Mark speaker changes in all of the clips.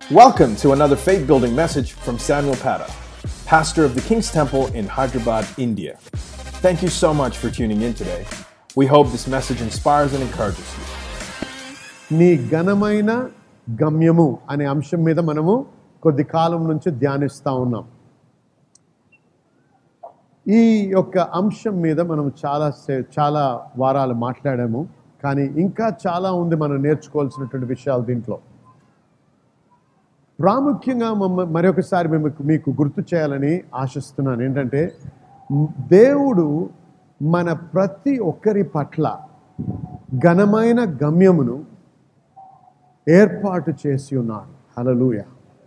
Speaker 1: Welcome to another faith building message from Samuel Pata, pastor of the King's Temple in Hyderabad, India. Thank you so much for tuning in today. We hope this message inspires and encourages you.
Speaker 2: నీ ఘనమైన గమ్యము అనే అంశం మీద మనము కొద్ది కాలం నుంచి ధ్యానిస్తూ ఉన్నాం ఈ యొక్క అంశం మీద మనం చాలా సే- చాలా వారాలు మాట్లాడాము కానీ ఇంకా చాలా ఉంది మనం నేర్చుకోవాల్సినటువంటి విషయాలు దీంట్లో ప్రాముఖ్యంగా మమ్మ మరొకసారి మేము మీకు గుర్తు చేయాలని ఆశిస్తున్నాను ఏంటంటే మ్, దేవుడు మన ప్రతి ఒక్కరి పట్ల ఘనమైన గమ్యమును ఏర్పాటు చేసి ఉన్నాడు హలలుయ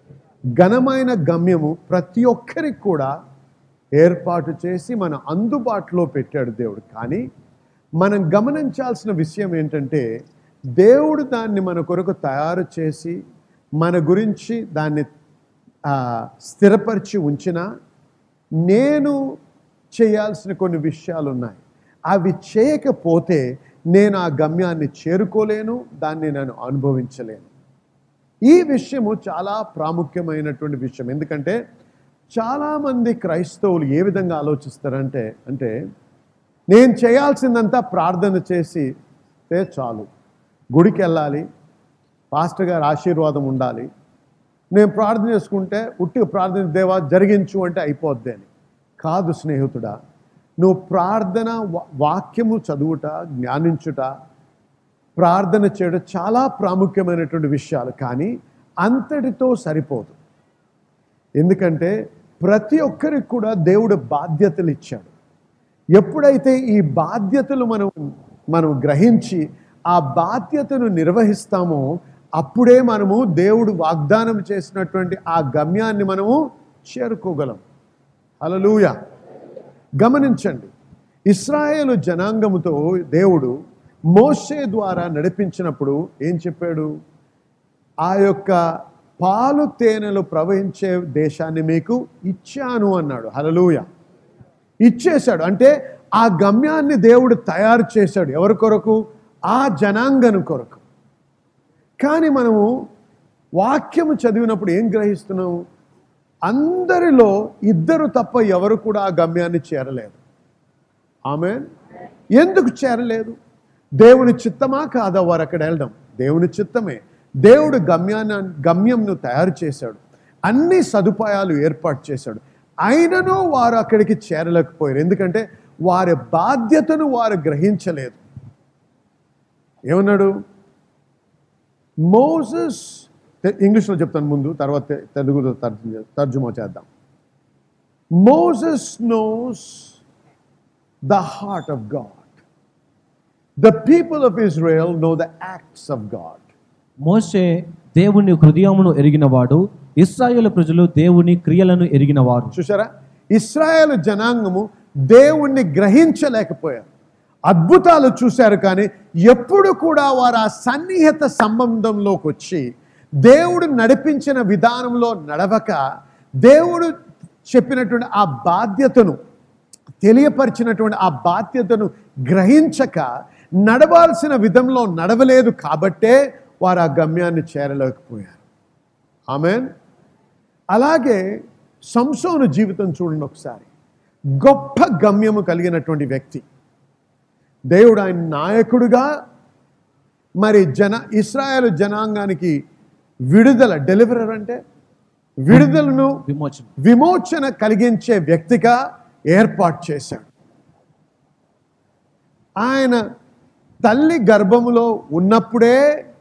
Speaker 2: ఘనమైన గమ్యము ప్రతి ఒక్కరికి కూడా ఏర్పాటు చేసి మన అందుబాటులో పెట్టాడు దేవుడు కానీ మనం గమనించాల్సిన విషయం ఏంటంటే దేవుడు దాన్ని మన కొరకు తయారు చేసి మన గురించి దాన్ని ఆ, స్థిరపరిచి ఉంచిన నేను చేయాల్సిన కొన్ని విషయాలు ఉన్నాయి అవి చేయకపోతే నేను ఆ గమ్యాన్ని చేరుకోలేను దాన్ని నేను అనుభవించలేను ఈ విషయము చాలా ప్రాముఖ్యమైనటువంటి విషయం ఎందుకంటే చాలామంది క్రైస్తవులు ఏ విధంగా ఆలోచిస్తారంటే అంటే నేను చేయాల్సిందంతా ప్రార్థన చేసి తే చాలు గుడికి వెళ్ళాలి పాస్టర్ గారి ఆశీర్వాదం ఉండాలి నేను ప్రార్థన చేసుకుంటే ఉట్టిగా ప్రార్థన దేవా జరిగించు అంటే అయిపోద్ది అని కాదు స్నేహితుడా నువ్వు ప్రార్థన వా- వాక్యము చదువుట జ్ఞానించుట ప్రార్థన చేయడం చాలా ప్రాముఖ్యమైనటువంటి విషయాలు కానీ అంతటితో సరిపోదు ఎందుకంటే ప్రతి ఒక్కరికి కూడా దేవుడు బాధ్యతలు ఇచ్చాడు ఎప్పుడైతే ఈ బాధ్యతలు మనం మనం గ్రహించి ఆ బాధ్యతను నిర్వహిస్తామో అప్పుడే మనము దేవుడు వాగ్దానం చేసినటువంటి ఆ గమ్యాన్ని మనము చేరుకోగలం హల్లెలూయ గమనించండి ఇస్రాయేలు జనాంగముతో దేవుడు మోషే ద్వారా నడిపించినప్పుడు ఏం చెప్పాడు ఆ యొక్క పాలు తేనెలు ప్రవహించే దేశాన్ని మీకు ఇచ్చాను అన్నాడు హలలుయ ఇచ్చేశాడు అంటే ఆ గమ్యాన్ని దేవుడు తయారు చేశాడు ఎవరి కొరకు ఆ జనాంగను కొరకు కానీ మనము వాక్యము చదివినప్పుడు ఏం గ్రహిస్తున్నాము అందరిలో ఇద్దరు తప్ప ఎవరు కూడా ఆ గమ్యాన్ని చేరలేదు ఆమె ఎందుకు చేరలేదు దేవుని చిత్తమా కాదా వారు అక్కడ వెళ్ళడం దేవుని చిత్తమే దేవుడు గమ్యాన్ని గమ్యంను తయారు చేశాడు అన్ని సదుపాయాలు ఏర్పాటు చేశాడు అయినను వారు అక్కడికి చేరలేకపోయారు ఎందుకంటే వారి బాధ్యతను వారు గ్రహించలేదు ఏమన్నాడు మోసస్ ఇంగ్లీష్లో చెప్తాను ముందు తర్వాత తె- తెలుగులో తర్జుమా తర్జుమా చేద్దాం Moses knows the heart of God the people of Israel no the acts of God
Speaker 3: మోషే దేవుని హృదయమును ఎరిగినవాడు ఇస్రాయేలు ప్రజలు దేవుని క్రియలను ఎరిగినవారు
Speaker 2: చూసారా ఇస్రాయేల్ జనాంగము దేవుణ్ణి గ్రహించలేకపోయారు అద్భుతాలు చూశారు కానీ ఎప్పుడు కూడా వారు ఆ సన్నిహిత సంబంధంలోకి వచ్చి దేవుడు నడిపించిన విధానంలో నడవక దేవుడు చెప్పినటువంటి ఆ బాధ్యతను తెలియపరిచినటువంటి ఆ బాధ్యతను గ్రహించక నడవాల్సిన విధంలో నడవలేదు కాబట్టే వారు ఆ గమ్యాన్ని చేరలేకపోయారు ఆమెన్ అలాగే సంసోను జీవితం చూడండి ఒకసారి గొప్ప గమ్యము కలిగినటువంటి వ్యక్తి దేవుడు ఆయన నాయకుడిగా మరి జన ఇస్రాయేల్ జనాంగానికి విడుదల డెలివరర్ అంటే విడుదలను
Speaker 3: విమోచన
Speaker 2: విమోచన కలిగించే వ్యక్తిగా ఏర్పాటు చేశాడు ఆయన తల్లి గర్భములో ఉన్నప్పుడే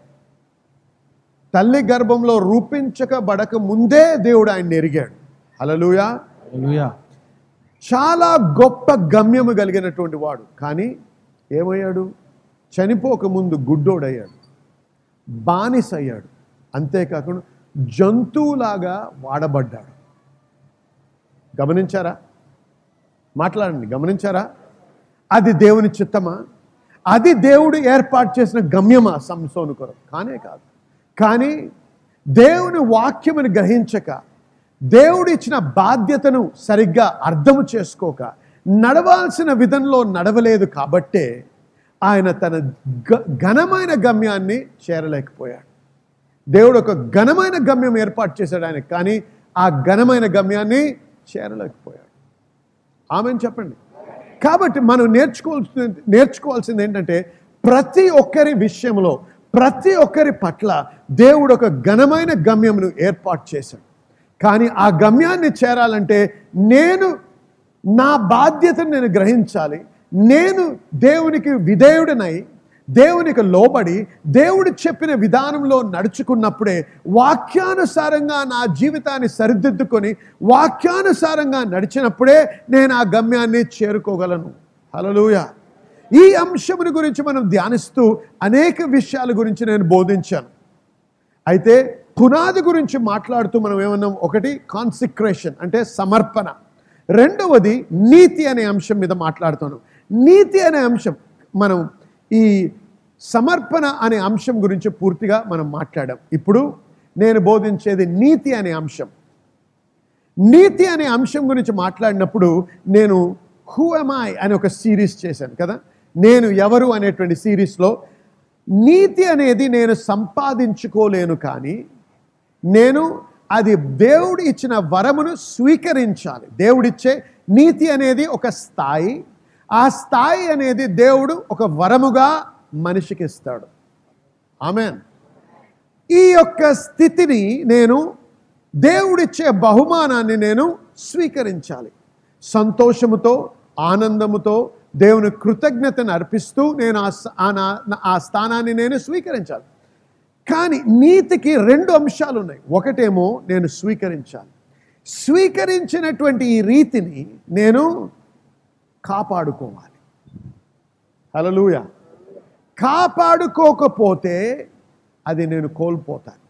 Speaker 2: తల్లి గర్భంలో రూపించకబడక ముందే దేవుడు ఆయన ఎరిగాడు హలలుయా
Speaker 3: హల్లెలూయా.
Speaker 2: చాలా గొప్ప గమ్యము కలిగినటువంటి వాడు కానీ ఏమయ్యాడు చనిపోక ముందు గుడ్డోడయ్యాడు బానిస అయ్యాడు అంతేకాకుండా జంతువులాగా వాడబడ్డాడు గమనించారా మాట్లాడండి గమనించారా అది దేవుని చిత్తమా అది దేవుడు ఏర్పాటు చేసిన గమ్యమా సంసోను కొరకు కానే కాదు కానీ దేవుని వాక్యముని గ్రహించక దేవుడు ఇచ్చిన బాధ్యతను సరిగ్గా అర్థము చేసుకోక నడవాల్సిన విధంలో నడవలేదు కాబట్టే ఆయన తన గ- ఘనమైన గమ్యాన్ని చేరలేకపోయాడు దేవుడు ఒక ఘనమైన గమ్యం ఏర్పాటు చేశాడు ఆయనకి కానీ ఆ ఘనమైన గమ్యాన్ని చేరలేకపోయాడు ఆమెను చెప్పండి కాబట్టి మనం నేర్చుకోవాల్సింది నేర్చుకోవాల్సింది ఏంటంటే ప్రతి ఒక్కరి విషయంలో ప్రతి ఒక్కరి పట్ల దేవుడు ఒక ఘనమైన గమ్యమును ఏర్పాటు చేశాడు కానీ ఆ గమ్యాన్ని చేరాలంటే నేను నా బాధ్యతను నేను గ్రహించాలి నేను దేవునికి విధేయుడినై దేవునికి లోబడి దేవుడు చెప్పిన విధానంలో నడుచుకున్నప్పుడే వాక్యానుసారంగా నా జీవితాన్ని సరిదిద్దుకొని వాక్యానుసారంగా నడిచినప్పుడే నేను ఆ గమ్యాన్ని చేరుకోగలను హలలుయ ఈ అంశముని గురించి మనం ధ్యానిస్తూ అనేక విషయాల గురించి నేను బోధించాను అయితే పునాది గురించి మాట్లాడుతూ మనం ఏమన్నాం ఒకటి కాన్సిక్రేషన్ అంటే సమర్పణ రెండవది నీతి అనే అంశం మీద మాట్లాడుతున్నాం నీతి అనే అంశం మనం ఈ సమర్పణ అనే అంశం గురించి పూర్తిగా మనం మాట్లాడాం ఇప్పుడు నేను బోధించేది నీతి అనే అంశం నీతి అనే అంశం గురించి మాట్లాడినప్పుడు నేను హూ ఐ అనే ఒక సిరీస్ చేశాను కదా నేను ఎవరు అనేటువంటి సిరీస్లో నీతి అనేది నేను సంపాదించుకోలేను కానీ నేను అది దేవుడు ఇచ్చిన వరమును స్వీకరించాలి దేవుడిచ్చే నీతి అనేది ఒక స్థాయి ఆ స్థాయి అనేది దేవుడు ఒక వరముగా మనిషికి ఇస్తాడు ఆమెన్ ఈ యొక్క స్థితిని నేను దేవుడిచ్చే బహుమానాన్ని నేను స్వీకరించాలి సంతోషముతో ఆనందముతో దేవుని కృతజ్ఞతను అర్పిస్తూ నేను ఆ స- ఆ నా- ఆ స్థానాన్ని నేను స్వీకరించాలి కానీ నీతికి రెండు అంశాలు ఉన్నాయి ఒకటేమో నేను స్వీకరించాలి స్వీకరించినటువంటి ఈ రీతిని నేను కాపాడుకోవాలి హలలుయ కాపాడుకోకపోతే అది నేను కోల్పోతాను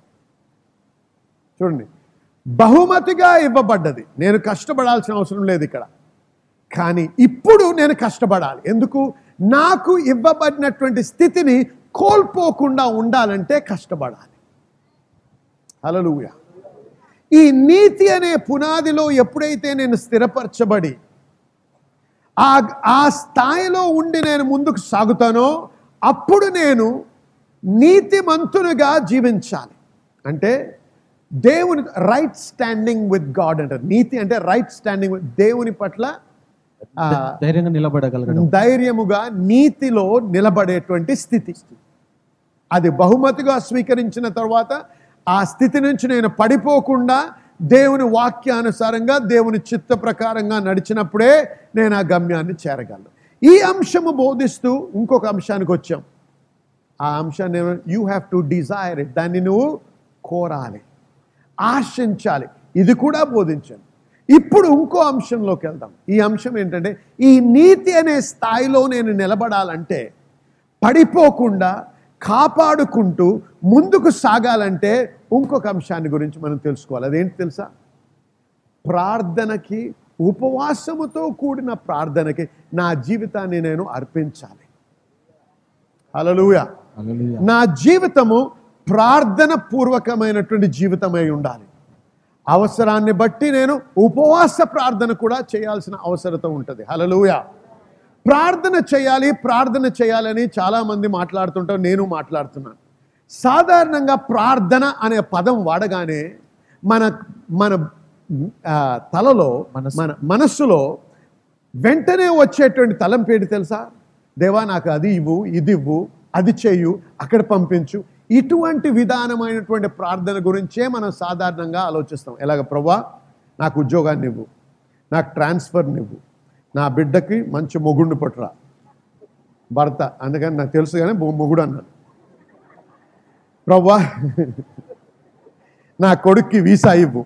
Speaker 2: చూడండి బహుమతిగా ఇవ్వబడ్డది నేను కష్టపడాల్సిన అవసరం లేదు ఇక్కడ కానీ ఇప్పుడు నేను కష్టపడాలి ఎందుకు నాకు ఇవ్వబడినటువంటి స్థితిని కోల్పోకుండా ఉండాలంటే కష్టపడాలి హలలుయ ఈ నీతి అనే పునాదిలో ఎప్పుడైతే నేను స్థిరపరచబడి ఆ ఆ స్థాయిలో ఉండి నేను ముందుకు సాగుతానో అప్పుడు నేను నీతిమంతునిగా జీవించాలి అంటే దేవుని రైట్ స్టాండింగ్ విత్ గాడ్ అంటారు నీతి అంటే రైట్ స్టాండింగ్ విత్ దేవుని పట్ల ఆ,
Speaker 3: ధైర్యంగా నిలబడగలగడం
Speaker 2: ధైర్యముగా నీతిలో నిలబడేటువంటి స్థితి అది బహుమతిగా స్వీకరించిన తర్వాత ఆ స్థితి నుంచి నేను పడిపోకుండా దేవుని వాక్యానుసారంగా దేవుని చిత్త ప్రకారంగా నడిచినప్పుడే నేను ఆ గమ్యాన్ని చేరగలను ఈ అంశము బోధిస్తూ ఇంకొక అంశానికి వచ్చాం ఆ అంశాన్ని you have to desire it దాన్ని నువ్వు కోరాలి ఆశించాలి ఇది కూడా బోధించాను ఇప్పుడు ఇంకో అంశంలోకి వెళ్దాం ఈ అంశం ఏంటంటే ఈ నీతి అనే స్థాయిలో నేను నిలబడాలంటే పడిపోకుండా కాపాడుకుంటూ ముందుకు సాగాలంటే ఇంకొక అంశాన్ని గురించి మనం తెలుసుకోవాలి అదేంటి తెలుసా ప్రార్థనకి ఉపవాసముతో కూడిన ప్రార్థనకి నా జీవితాన్ని నేను అర్పించాలి హల్లెలూయా
Speaker 3: హల్లెలూయా.
Speaker 2: నా జీవితము ప్రార్థన పూర్వకమైనటువంటి జీవితమై ఉండాలి అవసరాన్ని బట్టి నేను ఉపవాస ప్రార్థన కూడా చేయాల్సిన అవసరత ఉంటుంది హలలుయ ప్రార్థన చేయాలి ప్రార్థన చేయాలని చాలామంది మాట్లాడుతుంటారు నేను మాట్లాడుతున్నాను సాధారణంగా ప్రార్థన అనే పదం వాడగానే మన మన ఆ, తలలో
Speaker 3: మనస్సు.
Speaker 2: మన మనస్సులో వెంటనే వచ్చేటువంటి తలంపేటి తెలుసా దేవా నాకు అది ఇవ్వు ఇది ఇవ్వు అది చేయు అక్కడ పంపించు ఇటువంటి విధానమైనటువంటి ప్రార్థన గురించే మనం సాధారణంగా ఆలోచిస్తాం ఎలాగ ప్రభా నాకు ఉద్యోగాన్ని ఇవ్వు నాకు ట్రాన్స్ఫర్ని ఇవ్వు నా బిడ్డకి మంచి మొగుడిని పట్టురా భర్త అందుకని నాకు తెలుసు కానీ మొ- మొగుడు అన్నాను ప్రభా నా కొడుక్కి వీసా ఇవ్వు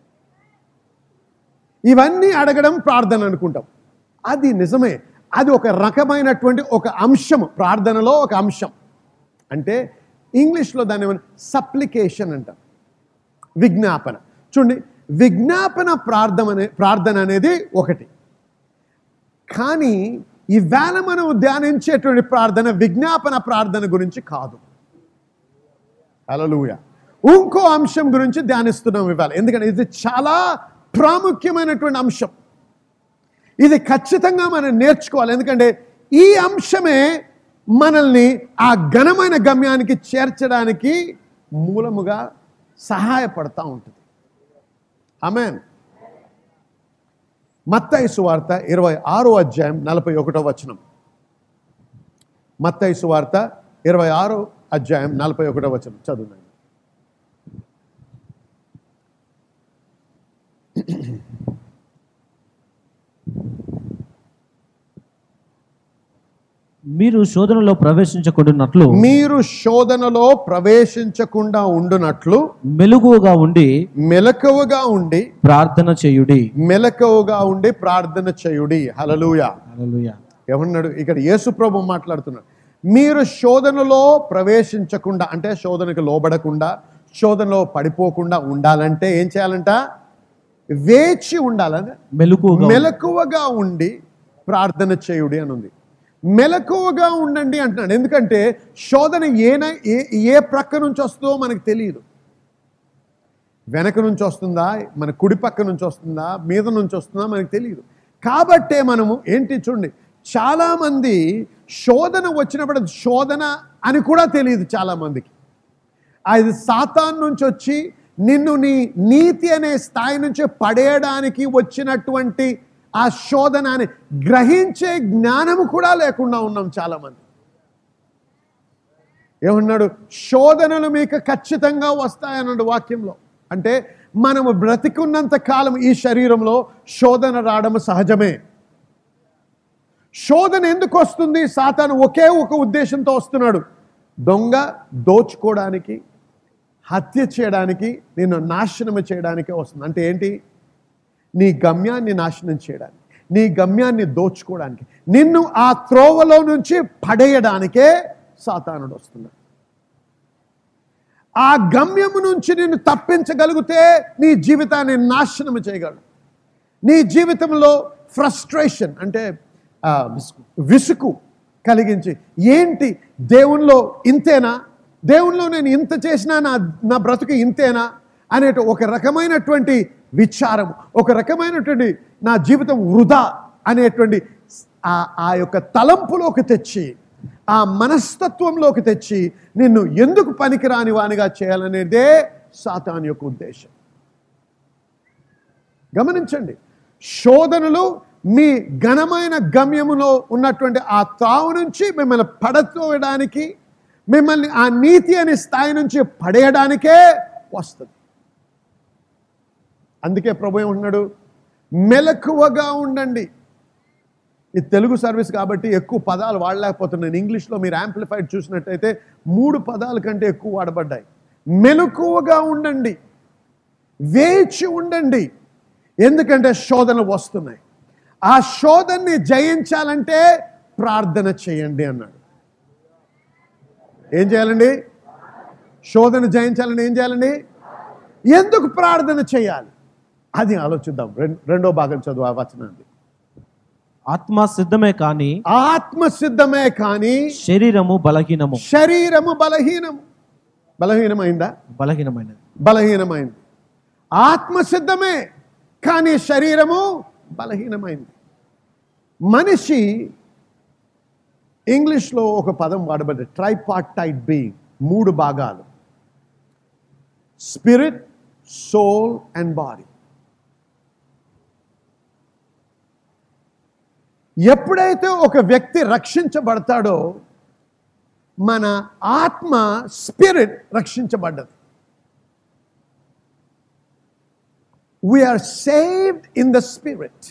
Speaker 2: ఇవన్నీ అడగడం ప్రార్థన అనుకుంటాం అది నిజమే అది ఒక రకమైనటువంటి ఒక అంశం ప్రార్థనలో ఒక అంశం అంటే ఇంగ్లీష్లో దాన్ని సప్లికేషన్ అంటాం విజ్ఞాపన చూడండి విజ్ఞాపన ప్రార్థన అనే ప్రార్థన అనేది ఒకటి కానీ ఈవేళ మనం ధ్యానించేటువంటి ప్రార్థన విజ్ఞాపన ప్రార్థన గురించి కాదు హల్లెలూయా ఇంకో అంశం గురించి ధ్యానిస్తున్నాం ఇవాళ ఎందుకంటే ఇది చాలా ప్రాముఖ్యమైనటువంటి అంశం ఇది ఖచ్చితంగా మనం నేర్చుకోవాలి ఎందుకంటే ఈ అంశమే మనల్ని ఆ ఘనమైన గమ్యానికి చేర్చడానికి మూలముగా సహాయపడతా ఉంటుంది ఆమెన్ మత్తయి సువార్త ఇరవై ఆరో అధ్యాయం నలభై ఒకటో వచనం మత్తయి సువార్త ఇరవై ఆరో అధ్యాయం నలభై ఒకటో వచనం చదువునండి
Speaker 3: మీరు శోధనలో ప్రవేశించకుండానట్లు
Speaker 2: మీరు శోధనలో ప్రవేశించకుండా ఉండునట్లు
Speaker 3: మెలుగుగా ఉండి
Speaker 2: మెలకువగా ఉండి
Speaker 3: ప్రార్థన చేయుడి
Speaker 2: మెలకువగా ఉండి ప్రార్థన చేయుడి హలలుయా
Speaker 3: హల్లెలూయా
Speaker 2: ఏమన్నాడు ఇక్కడ యేసు ప్రభు మాట్లాడుతున్నాడు మీరు శోధనలో ప్రవేశించకుండా అంటే శోధనకు లోబడకుండా శోధనలో పడిపోకుండా ఉండాలంటే ఏం చేయాలంట వేచి ఉండాలని
Speaker 3: మెలుగుగా
Speaker 2: మెలకువగా ఉండి ప్రార్థన చేయుడి అని ఉంది మెలకువగా ఉండండి అంటున్నాడు ఎందుకంటే శోధన ఏన ఏ ఏ ప్రక్క నుంచి వస్తుందో మనకు తెలియదు వెనక నుంచి వస్తుందా మన కుడి పక్క నుంచి వస్తుందా మీద నుంచి వస్తుందా మనకు తెలియదు కాబట్టే మనము ఏంటి చూడండి చాలామంది శోధన వచ్చినప్పుడు అది శోధన అని కూడా తెలియదు చాలామందికి అది సాతాన్ నుంచి వచ్చి నిన్ను నీ నీతి అనే స్థాయి నుంచి పడేయడానికి వచ్చినటువంటి ఆ శోధన అని గ్రహించే జ్ఞానము కూడా లేకుండా ఉన్నాం చాలామంది ఏమన్నాడు శోధనలు మీకు ఖచ్చితంగా వస్తాయన్నాడు వాక్యంలో అంటే మనము బ్రతికున్నంత కాలం ఈ శరీరంలో శోధన రావడం సహజమే శోధన ఎందుకు వస్తుంది సాతాను ఒకే ఒక ఉద్దేశంతో వస్తున్నాడు దొంగ దోచుకోవడానికి హత్య చేయడానికి నిన్ను నాశనం చేయడానికే వస్తుంది అంటే ఏంటి నీ గమ్యాన్ని నాశనం చేయడానికి నీ గమ్యాన్ని దోచుకోవడానికి నిన్ను ఆ త్రోవలో నుంచి పడేయడానికే సాతానుడు వస్తున్నాడు ఆ గమ్యము నుంచి నిన్ను తప్పించగలిగితే నీ జీవితాన్ని నాశనం చేయగలడు నీ జీవితంలో ఫ్రస్ట్రేషన్ అంటే ఆ, విసుగు కలిగించి ఏంటి దేవునిలో ఇంతేనా దేవునిలో నేను ఇంత చేసినా నా నా బ్రతుకు ఇంతేనా అనే ఒక రకమైనటువంటి విచారం ఒక రకమైనటువంటి నా జీవితం వృధా అనేటువంటి ఆ ఆ యొక్క తలంపులోకి తెచ్చి ఆ మనస్తత్వంలోకి తెచ్చి నిన్ను ఎందుకు పనికిరాని వానిగా చేయాలనేదే సాతాన్ యొక్క ఉద్దేశం గమనించండి శోధనలు మీ ఘనమైన గమ్యములో ఉన్నటువంటి ఆ తావు నుంచి మిమ్మల్ని పడతోయడానికి మిమ్మల్ని ఆ నీతి అనే స్థాయి నుంచి పడేయడానికే వస్తుంది అందుకే ప్రభు ఏమంటున్నాడు మెలకువగా ఉండండి ఇది తెలుగు సర్వీస్ కాబట్టి ఎక్కువ పదాలు వాడలేకపోతున్నాను ఇంగ్లీష్లో మీరు యాంప్లిఫైడ్ చూసినట్టయితే మూడు పదాల కంటే ఎక్కువ వాడబడ్డాయి మెలకువగా ఉండండి వేచి ఉండండి ఎందుకంటే శోధనలు వస్తున్నాయి ఆ శోధనని జయించాలంటే ప్రార్థన చేయండి అన్నాడు ఏం చేయాలండి శోధన జయించాలని ఏం చేయాలండి ఎందుకు ప్రార్థన చేయాలి అది ఆలోచిద్దాం రెం- రెండో భాగం చదువు ఆ వచనాన్ని
Speaker 3: ఆత్మ సిద్ధమే కాని
Speaker 2: ఆత్మ సిద్ధమే కానీ
Speaker 3: శరీరము బలహీనము
Speaker 2: శరీరము బలహీనము బలహీనమైందా
Speaker 3: బలహీనమైనది
Speaker 2: బలహీనమైంది ఆత్మ సిద్ధమే కానీ శరీరము బలహీనమైంది మనిషి ఇంగ్లీష్లో ఒక పదం వాడబడ్డ ట్రైపార్టైట్ బీయింగ్ మూడు భాగాలు స్పిరిట్ సోల్ అండ్ బాడీ ఎప్పుడైతే ఒక వ్యక్తి రక్షించబడతాడో మన ఆత్మ స్పిరిట్ రక్షించబడ్డది we're saved in the spirit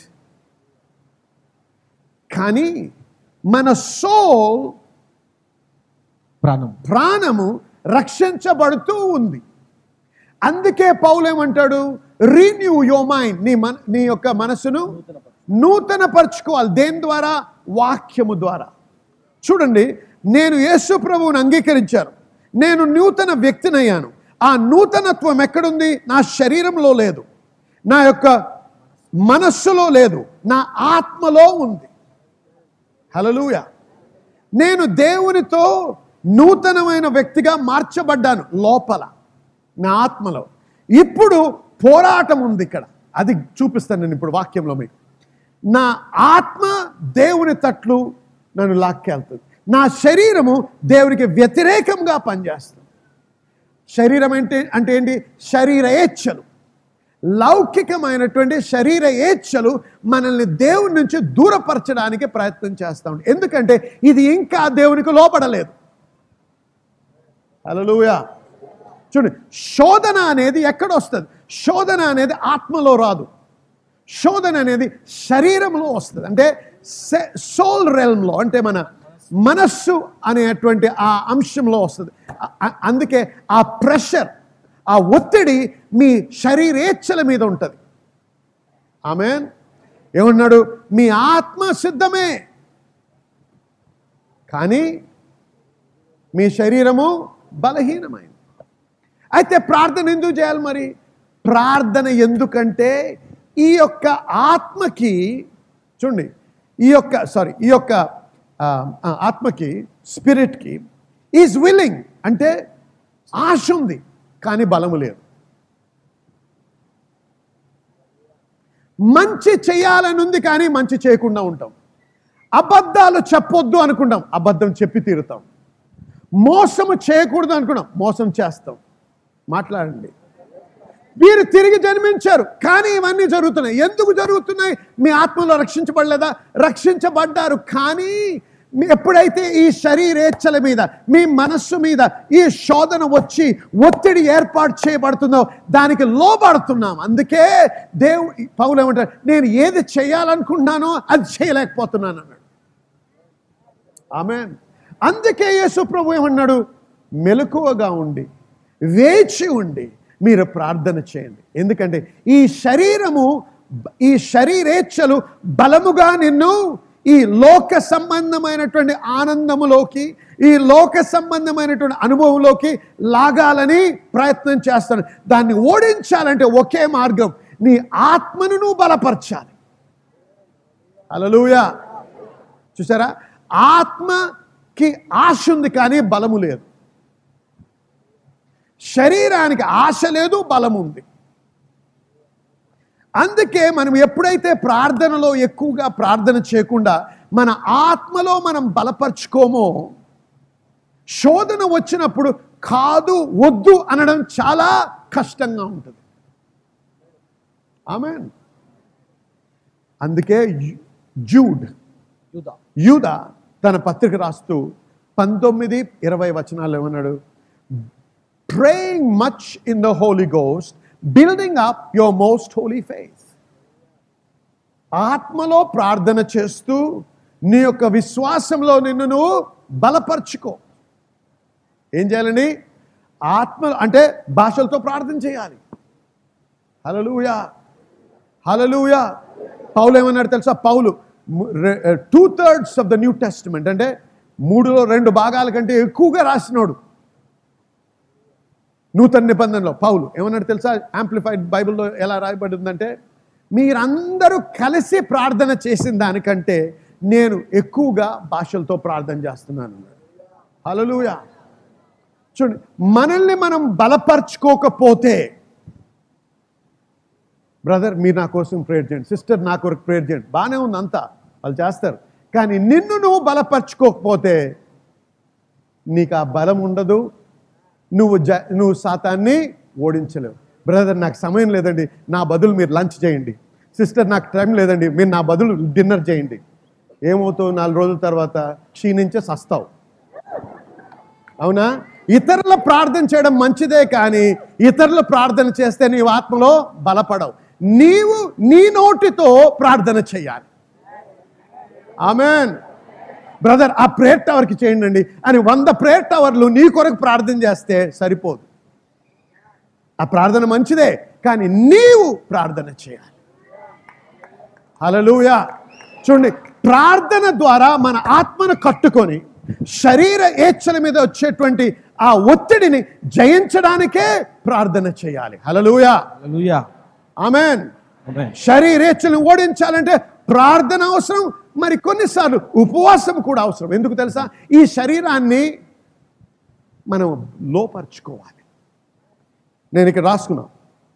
Speaker 2: కానీ మన సోల్
Speaker 3: ప్రాణం
Speaker 2: ప్రాణము రక్షించబడుతూ ఉంది అందుకే పౌలేమంటాడు రీన్యూ యో మైండ్ నీ మన నీ యొక్క మనసును నూతన పరుచుకోవాలి దేని ద్వారా వాక్యము ద్వారా చూడండి నేను యేసు ప్రభువుని అంగీకరించాను నేను నూతన వ్యక్తినయ్యాను ఆ నూతనత్వం ఎక్కడుంది నా శరీరంలో లేదు నా యొక్క మనస్సులో లేదు నా ఆత్మలో ఉంది హలలుయ నేను దేవునితో నూతనమైన వ్యక్తిగా మార్చబడ్డాను లోపల నా ఆత్మలో ఇప్పుడు పోరాటం ఉంది ఇక్కడ అది చూపిస్తాను నేను ఇప్పుడు వాక్యంలో మీకు నా ఆత్మ దేవుని తట్లు నన్ను లాక్కెళ్తుంది నా శరీరము దేవునికి వ్యతిరేకంగా పనిచేస్తుంది శరీరం అంటే అంటే ఏంటి శరీర ఏచ్ఛలు లౌకికమైనటువంటి శరీర ఏచ్ఛలు మనల్ని దేవుని నుంచి దూరపరచడానికి ప్రయత్నం చేస్తూ ఉంటాయి ఎందుకంటే ఇది ఇంకా దేవునికి లోపడలేదు హల్లెలూయా చూడండి శోధన అనేది ఎక్కడ వస్తుంది శోధన అనేది ఆత్మలో రాదు శోధన అనేది శరీరంలో వస్తుంది అంటే సోల్ రెల్మ్లో అంటే మన మనస్సు అనేటువంటి ఆ అంశంలో వస్తుంది అ- అ- అందుకే ఆ ప్రెషర్ ఆ ఒత్తిడి మీ శరీరేచ్ఛల మీద ఉంటుంది ఆమె ఏమన్నాడు మీ ఆత్మ సిద్ధమే కానీ మీ శరీరము బలహీనమైంది అయితే ప్రార్థన ఎందుకు చేయాలి మరి ప్రార్థన ఎందుకంటే ఈ యొక్క ఆత్మకి చూడండి ఈ యొక్క సారీ ఈ యొక్క ఆ, ఆ, ఆత్మకి స్పిరిట్కి ఈజ్ విల్లింగ్ అంటే ఆశ ఉంది కానీ బలము లేదు మంచి చేయాలని ఉంది కానీ మంచి చేయకుండా ఉంటాం అబద్ధాలు చెప్పొద్దు అనుకుంటాం అబద్ధం చెప్పి తీరుతాం మోసము చేయకూడదు అనుకున్నాం మోసం చేస్తాం మాట్లాడండి వీరు తిరిగి జన్మించారు కానీ ఇవన్నీ జరుగుతున్నాయి ఎందుకు జరుగుతున్నాయి మీ ఆత్మలో రక్షించబడలేదా రక్షించబడ్డారు కానీ మీ ఎప్పుడైతే ఈ శరీరేచ్ఛల మీద మీ మనస్సు మీద ఈ శోధన వచ్చి ఒత్తిడి ఏర్పాటు చేయబడుతుందో దానికి లోబడుతున్నాం అందుకే దేవు పౌలు ఏమంటారు నేను ఏది చేయాలనుకుంటున్నానో అది చేయలేకపోతున్నాను అన్నాడు ఆమె అందుకే యేసు ప్రభు ఏమన్నాడు మెలకువగా ఉండి వేచి ఉండి మీరు ప్రార్థన చేయండి ఎందుకంటే ఈ శరీరము ఈ శరీరేచ్ఛలు బలముగా నిన్ను ఈ లోక సంబంధమైనటువంటి ఆనందములోకి ఈ లోక సంబంధమైనటువంటి అనుభవంలోకి లాగాలని ప్రయత్నం చేస్తాను దాన్ని ఓడించాలంటే ఒకే మార్గం నీ ఆత్మను నువ్వు బలపరచాలి అలలుయా చూసారా ఆత్మకి ఆశ ఉంది కానీ బలము లేదు శరీరానికి ఆశ లేదు బలం ఉంది అందుకే మనం ఎప్పుడైతే ప్రార్థనలో ఎక్కువగా ప్రార్థన చేయకుండా మన ఆత్మలో మనం బలపరుచుకోమో శోధన వచ్చినప్పుడు కాదు వద్దు అనడం చాలా కష్టంగా ఉంటుంది ఆమె అందుకే యు- జూడ్
Speaker 3: యూదా
Speaker 2: యూద తన పత్రిక రాస్తూ పంతొమ్మిది ఇరవై వచనాలు ఏమన్నాడు praying much in the holy ghost building up your most holy faith ఆత్మలో ప్రార్థన చేస్తూ నీ యొక్క విశ్వాసంలో నిన్ను నువ్వు బలపరుచుకో ఏం చేయాలండి ఆత్మ అంటే భాషలతో ప్రార్థన చేయాలి హలలుయా హలలుయా పౌలు ఏమన్నాడు తెలుసా పౌలు two thirds of the new testament అంటే మూడులో రెండు భాగాల కంటే ఎక్కువగా రాసినోడు నూతన నిబంధనలో పౌలు ఏమన్నాడు తెలుసా యాంప్లిఫైడ్ బైబిల్లో ఎలా రాయబడిందంటే మీరందరూ కలిసి ప్రార్థన చేసిన దానికంటే నేను ఎక్కువగా భాషలతో ప్రార్థన చేస్తున్నాను హలలుయా చూడండి మనల్ని మనం బలపరచుకోకపోతే బ్రదర్ మీరు నా కోసం ప్రేయర్ చేయండి సిస్టర్ నా కొరకు ప్రేయర్ చేయండి బాగానే ఉంది అంతా వాళ్ళు చేస్తారు కానీ నిన్ను నువ్వు బలపరచుకోకపోతే నీకు ఆ బలం ఉండదు నువ్వు జ నువ్వు శాతాన్ని ఓడించలేవు బ్రదర్ నాకు సమయం లేదండి నా బదులు మీరు లంచ్ చేయండి సిస్టర్ నాకు టైం లేదండి మీరు నా బదులు డిన్నర్ చేయండి ఏమవుతావు నాలుగు రోజుల తర్వాత క్షీణించే సస్తావు అవునా ఇతరుల ప్రార్థన చేయడం మంచిదే కానీ ఇతరుల ప్రార్థన చేస్తే నీవు ఆత్మలో బలపడవు నీవు నీ నోటితో ప్రార్థన చేయాలి ఆమెన్ బ్రదర్ ఆ ప్రేయర్ టవర్కి చేయండి అండి అని వంద ప్రేయర్ టవర్లు నీ కొరకు ప్రార్థన చేస్తే సరిపోదు ఆ ప్రార్థన మంచిదే కానీ నీవు ప్రార్థన చేయాలి హలలుయా చూడండి ప్రార్థన ద్వారా మన ఆత్మను కట్టుకొని శరీర ఏచ్ఛల మీద వచ్చేటువంటి ఆ ఒత్తిడిని జయించడానికే ప్రార్థన చేయాలి హలలుయా
Speaker 3: హల్లెలూయా
Speaker 2: ఆమెన్
Speaker 3: ఆమేన్
Speaker 2: శరీరేచ్ఛలను ఓడించాలంటే ప్రార్థన అవసరం మరి కొన్నిసార్లు ఉపవాసం కూడా అవసరం ఎందుకు తెలుసా ఈ శరీరాన్ని మనం లోపరుచుకోవాలి నేను ఇక్కడ రాసుకున్నా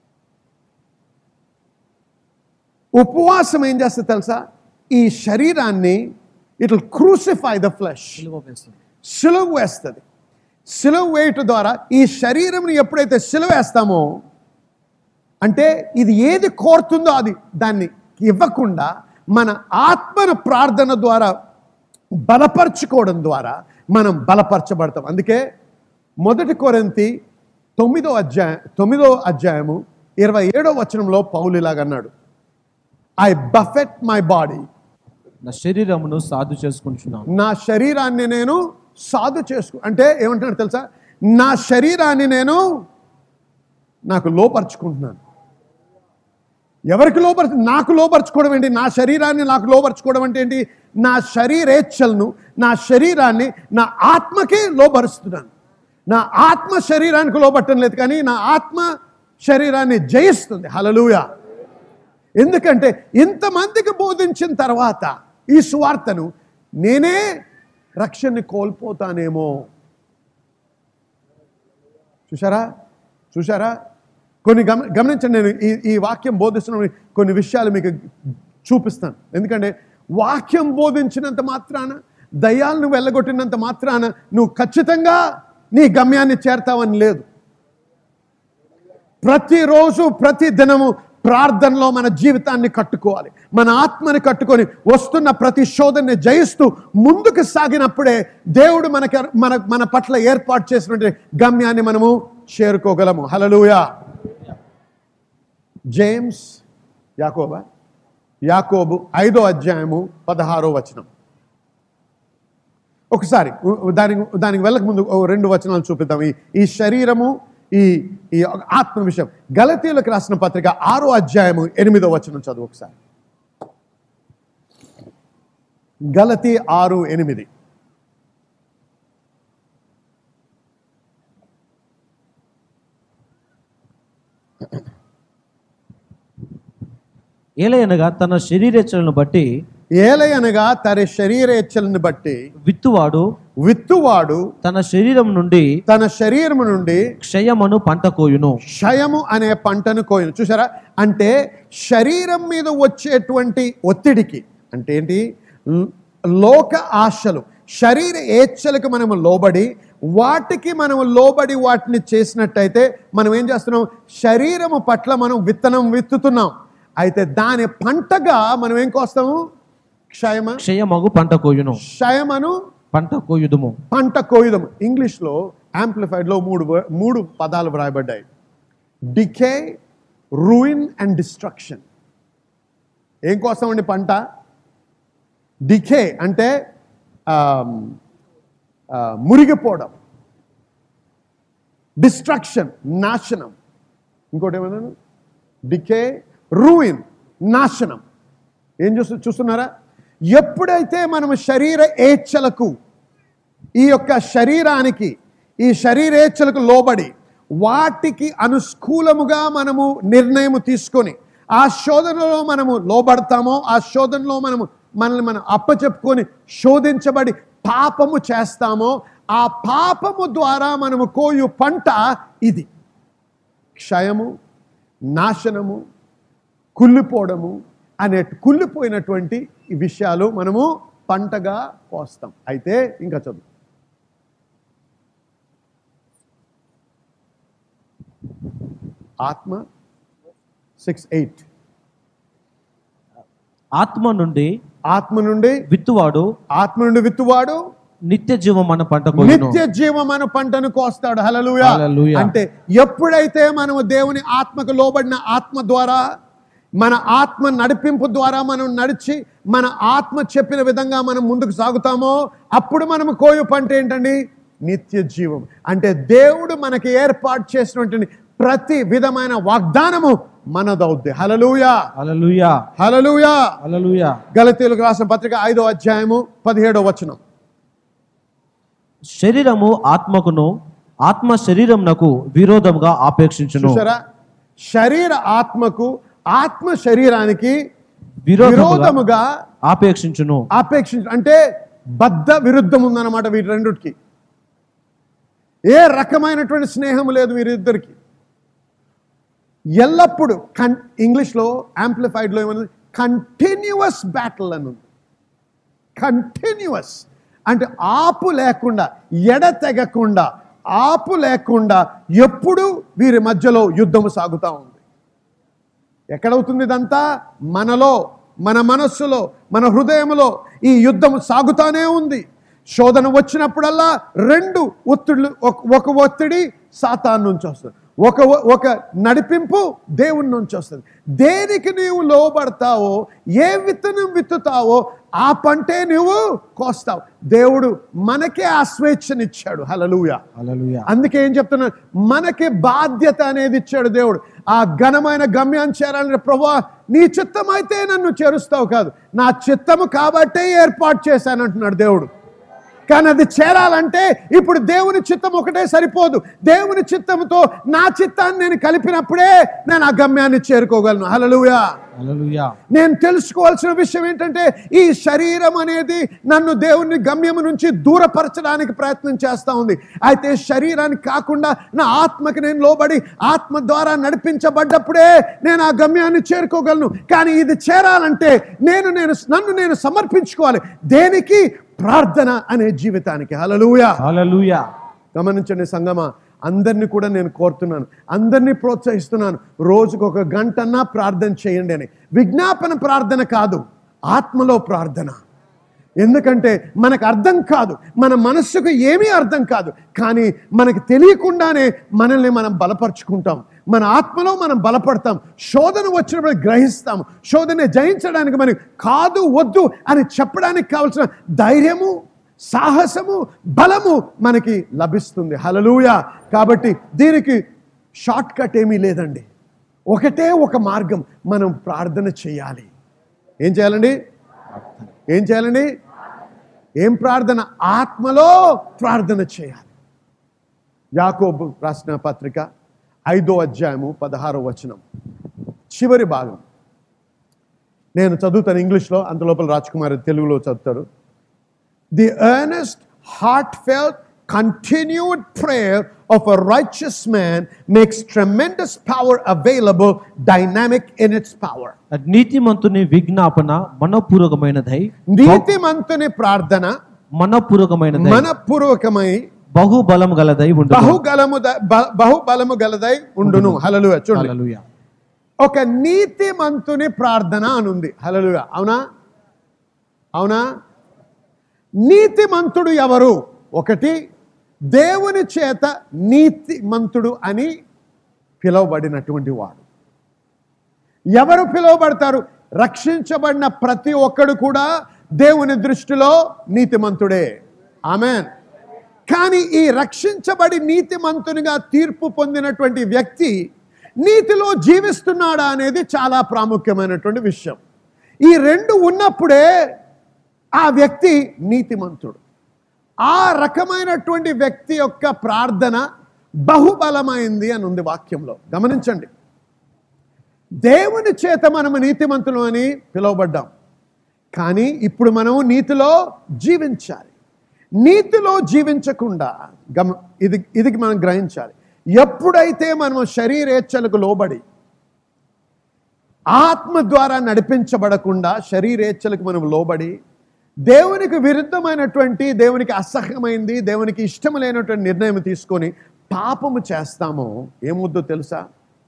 Speaker 2: ఉపవాసం ఏం చేస్తే తెలుసా ఈ శరీరాన్ని ఇట్ క్రూసిఫై ద ఫ్లెష్
Speaker 3: సిలువ వేస్తుంది
Speaker 2: సులువు వేస్తుంది సిలువ వేయటం ద్వారా ఈ శరీరంని ఎప్పుడైతే సిలువ వేస్తామో అంటే ఇది ఏది కోరుతుందో అది దాన్ని ఇవ్వకుండా మన ఆత్మను ప్రార్థన ద్వారా బలపరచుకోవడం ద్వారా మనం బలపరచబడతాం అందుకే మొదటి కొరింతి తొమ్మిదో అధ్యాయం తొమ్మిదో అధ్యాయము ఇరవై ఏడో వచనంలో పౌలు ఇలాగన్నాడు ఐ బఫెట్ మై బాడీ
Speaker 3: నా శరీరమును సాధు చేసుకుంటున్నాను
Speaker 2: నా శరీరాన్ని నేను సాధు చేసుకు అంటే ఏమంటున్నాడు తెలుసా నా శరీరాన్ని నేను నాకు లోపరుచుకుంటున్నాను ఎవరికి లోపరచు నాకు లోపరుచుకోవడం ఏంటి నా శరీరాన్ని నాకు లోపరుచుకోవడం అంటే ఏంటి నా శరీరేచ్ఛలను నా శరీరాన్ని నా ఆత్మకి లోపరుస్తున్నాను నా ఆత్మ శరీరానికి లోపట్టడం లేదు కానీ నా ఆత్మ శరీరాన్ని జయిస్తుంది హలలుయా ఎందుకంటే ఇంతమందికి బోధించిన తర్వాత ఈ సువార్తను నేనే రక్షణని కోల్పోతానేమో చూసారా చూసారా కొన్ని గమ గమనించండి నేను ఈ ఈ వాక్యం బోధిస్తున్న కొన్ని విషయాలు మీకు చూపిస్తాను ఎందుకంటే వాక్యం బోధించినంత మాత్రాన దయ్యాలను వెళ్ళగొట్టినంత మాత్రాన నువ్వు ఖచ్చితంగా నీ గమ్యాన్ని చేరతావని లేదు ప్రతిరోజు ప్రతి దినము ప్రార్థనలో మన జీవితాన్ని కట్టుకోవాలి మన ఆత్మని కట్టుకొని వస్తున్న ప్రతి శోధనని జయిస్తూ ముందుకు సాగినప్పుడే దేవుడు మనకి మన మన పట్ల ఏర్పాటు చేసినటువంటి గమ్యాన్ని మనము చేరుకోగలము హలలుయా జేమ్స్ యాకోబా యాకోబు ఐదో అధ్యాయము పదహారో వచనం ఒకసారి ఉ- దానికి దానికి వెళ్ళక ముందు ఓ రెండు వచనాలు చూపిద్దాం ఈ ఈ శరీరము ఈ ఈ ఆత్మ విషయం గలతీలకు రాసిన పత్రిక ఆరో అధ్యాయము ఎనిమిదో వచనం చదువు ఒకసారి గలతీ ఆరు ఎనిమిది
Speaker 3: ఏలయనగా తన శరీరేచ్ఛలను బట్టి
Speaker 2: ఏలయనగా తన శరీరేచ్ఛలను బట్టి
Speaker 3: విత్తువాడు
Speaker 2: విత్తువాడు
Speaker 3: తన శరీరం నుండి
Speaker 2: తన శరీరము నుండి
Speaker 3: క్షయమను పంట కోయును
Speaker 2: క్షయము అనే పంటను కోయను చూసారా అంటే శరీరం మీద వచ్చేటువంటి ఒత్తిడికి అంటే ఏంటి ల్- లోక ఆశలు శరీర ఏచ్ఛలకు మనము లోబడి వాటికి మనము లోబడి వాటిని చేసినట్టయితే మనం ఏం చేస్తున్నాం శరీరము పట్ల మనం విత్తనం విత్తుతున్నాం అయితే దాని పంటగా మనం ఏం కోస్తాము క్షయమ
Speaker 3: క్షయమగు పంట కోయును
Speaker 2: క్షయమను
Speaker 3: పంట కోయుదుము
Speaker 2: పంట కోయుదం ఇంగ్లీష్లో యాంప్లిఫైడ్లో మూడు వ- మూడు పదాలు వ్రాయబడ్డాయి డికే రూయిన్ అండ్ డిస్ట్రక్షన్ ఏం కోసం అండి పంట డికే అంటే ఆమ్, ఆ, మురిగిపోవడం డిస్ట్రక్షన్ నాశనం ఇంకోటి ఏమన్నాను డికే రూయిన్ నాశనం ఏం చూస్తు చూస్తున్నారా ఎప్పుడైతే మనం శరీర ఏచ్ఛలకు ఈ యొక్క శరీరానికి ఈ శరీరేచ్ఛలకు లోబడి వాటికి అనుకూలముగా మనము నిర్ణయం తీసుకొని ఆ శోధనలో మనము లోబడతామో ఆ శోధనలో మనము మనల్ని మనం అప్పచెప్పుకొని శోధించబడి పాపము చేస్తామో ఆ పాపము ద్వారా మనము కోయు పంట ఇది క్షయము నాశనము కుళ్ళిపోవడము అనే కుళ్ళిపోయినటువంటి ఈ విషయాలు మనము పంటగా కోస్తాం అయితే ఇంకా చదువు ఆత్మ సిక్స్ ఎయిట్
Speaker 3: ఆత్మ నుండి
Speaker 2: ఆత్మ నుండి
Speaker 3: విత్తువాడు
Speaker 2: ఆత్మ నుండి విత్తువాడు
Speaker 3: నిత్య జీవం అన్న పంట కోయును
Speaker 2: నిత్య జీవమైన పంటను కోస్తాడు హలలుయా
Speaker 3: హల్లెలూయా.
Speaker 2: అంటే ఎప్పుడైతే మనము దేవుని ఆత్మకు లోబడిన ఆత్మ ద్వారా మన ఆత్మ నడిపింపు ద్వారా మనం నడిచి మన ఆత్మ చెప్పిన విధంగా మనం ముందుకు సాగుతామో అప్పుడు మనము కోయు పంట ఏంటండి నిత్య జీవం అంటే దేవుడు మనకి ఏర్పాటు చేసినటువంటి ప్రతి విధమైన వాగ్దానము మనదవుద్ది హలలుయా
Speaker 3: హల్లెలూయా
Speaker 2: హలలుయా
Speaker 3: హల్లెలూయా
Speaker 2: గలతీలకు రాసిన పత్రిక ఐదో అధ్యాయము పదిహేడో వచనం
Speaker 3: శరీరము ఆత్మకును ఆత్మ శరీరమునకు విరోధముగా ఆపేక్షించును
Speaker 2: చూసారా శరీర ఆత్మకు ఆత్మ శరీరానికి
Speaker 3: విరోధముగా
Speaker 2: విరోధముగా
Speaker 3: ఆపేక్షించును
Speaker 2: ఆపేక్షించ అంటే బద్ధ విరుద్ధం ఉందన్నమాట వీటి రెండుకి ఏ రకమైనటువంటి స్నేహం లేదు వీరిద్దరికి ఎల్లప్పుడూ కన్ ఇంగ్లీష్లో యాంప్లిఫైడ్లో ఏమన్నది కంటిన్యూస్ బ్యాటిల్ అని ఉంది కంటిన్యూస్ అంటే ఆపు లేకుండా ఎడతెగకుండా ఆపు లేకుండా ఎప్పుడు వీరి మధ్యలో యుద్ధము సాగుతూ ఉంది ఎక్కడవుతుంది ఇదంతా మనలో మన మనస్సులో మన హృదయంలో ఈ యుద్ధం సాగుతానే ఉంది శోధన వచ్చినప్పుడల్లా రెండు ఒత్తిళ్ళు ఒక- ఒక ఒత్తిడి సాతాన్ నుంచి వస్తుంది ఒక ఒక నడిపింపు దేవుని నుంచి వస్తుంది దేనికి నీవు లోబడతావో ఏ విత్తనం విత్తుతావో ఆ పంటే నువ్వు కోస్తావు దేవుడు మనకే ఆ స్వేచ్ఛనిచ్చాడు హలలుయా
Speaker 3: హల్లెలూయా
Speaker 2: అందుకే ఏం చెప్తున్నాను మనకి బాధ్యత అనేది ఇచ్చాడు దేవుడు ఆ ఘనమైన గమ్యాన్ని చేరాలని ప్రభా నీ చిత్తం అయితే నన్ను చేరుస్తావు కాదు నా చిత్తము కాబట్టే ఏర్పాటు చేశానంటున్నాడు దేవుడు కానీ అది చేరాలంటే ఇప్పుడు దేవుని చిత్తం ఒకటే సరిపోదు దేవుని చిత్తంతో నా చిత్తాన్ని నేను కలిపినప్పుడే నేను ఆ గమ్యాన్ని చేరుకోగలను హలలుయా
Speaker 3: హల్లెలూయా
Speaker 2: నేను తెలుసుకోవాల్సిన విషయం ఏంటంటే ఈ శరీరం అనేది నన్ను దేవుని గమ్యము నుంచి దూరపరచడానికి ప్రయత్నం చేస్తూ ఉంది అయితే శరీరానికి కాకుండా నా ఆత్మకి నేను లోబడి ఆత్మ ద్వారా నడిపించబడ్డప్పుడే నేను ఆ గమ్యాన్ని చేరుకోగలను కానీ ఇది చేరాలంటే నేను నేను నన్ను నేను సమర్పించుకోవాలి దేనికి ప్రార్థన అనే జీవితానికి హలలుయా
Speaker 3: హల్లెలూయా
Speaker 2: గమనించండి సంగమా అందరినీ కూడా నేను కోరుతున్నాను అందరినీ ప్రోత్సహిస్తున్నాను రోజుకు ఒక గంటన్నా ప్రార్థన చేయండి అని విజ్ఞాపన ప్రార్థన కాదు ఆత్మలో ప్రార్థన ఎందుకంటే మనకు అర్థం కాదు మన మనస్సుకు ఏమీ అర్థం కాదు కానీ మనకు తెలియకుండానే మనల్ని మనం బలపరుచుకుంటాం మన ఆత్మలో మనం బలపడతాం శోధన వచ్చినప్పుడు గ్రహిస్తాం శోధన జయించడానికి మనకి కాదు వద్దు అని చెప్పడానికి కావలసిన ధైర్యము సాహసము బలము మనకి లభిస్తుంది హలలుయ కాబట్టి దీనికి షార్ట్ కట్ ఏమీ లేదండి ఒకటే ఒక మార్గం మనం ప్రార్థన చేయాలి ఏం చేయాలండి ఏం చేయాలండి ఏం ప్రార్థన ఆత్మలో ప్రార్థన చేయాలి యాకోబు రాసిన పత్రిక ఐదో అధ్యాయము పదహారో వచనం చివరి భాగం నేను చదువుతాను ఇంగ్లీష్లో అంత లోపల రాజ్ కుమార్ తెలుగులో చదువుతారు the earnest heartfelt continued prayer of a righteous man makes tremendous power available, dynamic in its power.
Speaker 3: నీతిమంతుని విజ్ఞాపన మనపూర్వకమైనదై
Speaker 2: నీతిమంతుని ప్రార్థన
Speaker 3: మనపూర్వకమైనదై
Speaker 2: మనపూర్వకమై
Speaker 3: బహుబలం గలదై ఉండు
Speaker 2: బహుగలము ద- బ- బహుబలము గలదై ఉండును హలలు చూడండి
Speaker 3: హల్లెలూయా
Speaker 2: ఒక నీతిమంతుని ప్రార్థన అనుంది హలలుగా అవునా అవునా నీతిమంతుడు ఎవరు ఒకటి దేవుని చేత నీతిమంతుడు అని పిలువబడినటువంటి వాడు ఎవరు పిలువబడతారు రక్షించబడిన ప్రతి ఒక్కడు కూడా దేవుని దృష్టిలో నీతిమంతుడే ఆమెన్ కానీ ఈ రక్షించబడి నీతిమంతునిగా తీర్పు పొందినటువంటి వ్యక్తి నీతిలో జీవిస్తున్నాడా అనేది చాలా ప్రాముఖ్యమైనటువంటి విషయం ఈ రెండు ఉన్నప్పుడే ఆ వ్యక్తి నీతిమంతుడు ఆ రకమైనటువంటి వ్యక్తి యొక్క ప్రార్థన బహుబలమైంది అని ఉంది వాక్యంలో గమనించండి దేవుని చేత మనము నీతిమంతులు అని పిలువబడ్డాం కానీ ఇప్పుడు మనము నీతిలో జీవించాలి నీతిలో జీవించకుండా గమ ఇది ఇది మనం గ్రహించాలి ఎప్పుడైతే మనము శరీరేచ్ఛలకు లోబడి ఆత్మ ద్వారా నడిపించబడకుండా శరీరేచ్ఛలకు మనం లోబడి దేవునికి విరుద్ధమైనటువంటి దేవునికి అసహ్యమైంది దేవునికి ఇష్టం లేనటువంటి నిర్ణయం తీసుకొని పాపము చేస్తామో ఏముద్దో తెలుసా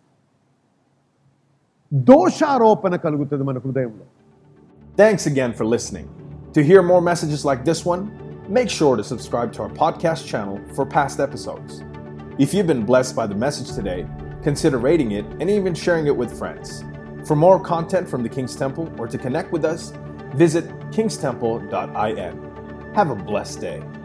Speaker 2: దోషారోపణ కలుగుతుంది మన హృదయంలో
Speaker 1: Thanks again for listening. To hear more messages like this one, make sure to subscribe to our podcast channel for past episodes. If you've been blessed by the message today, consider rating it and even sharing it with friends. For more content from the King's Temple or to connect with us, visit kingstemple.in. Have a blessed day.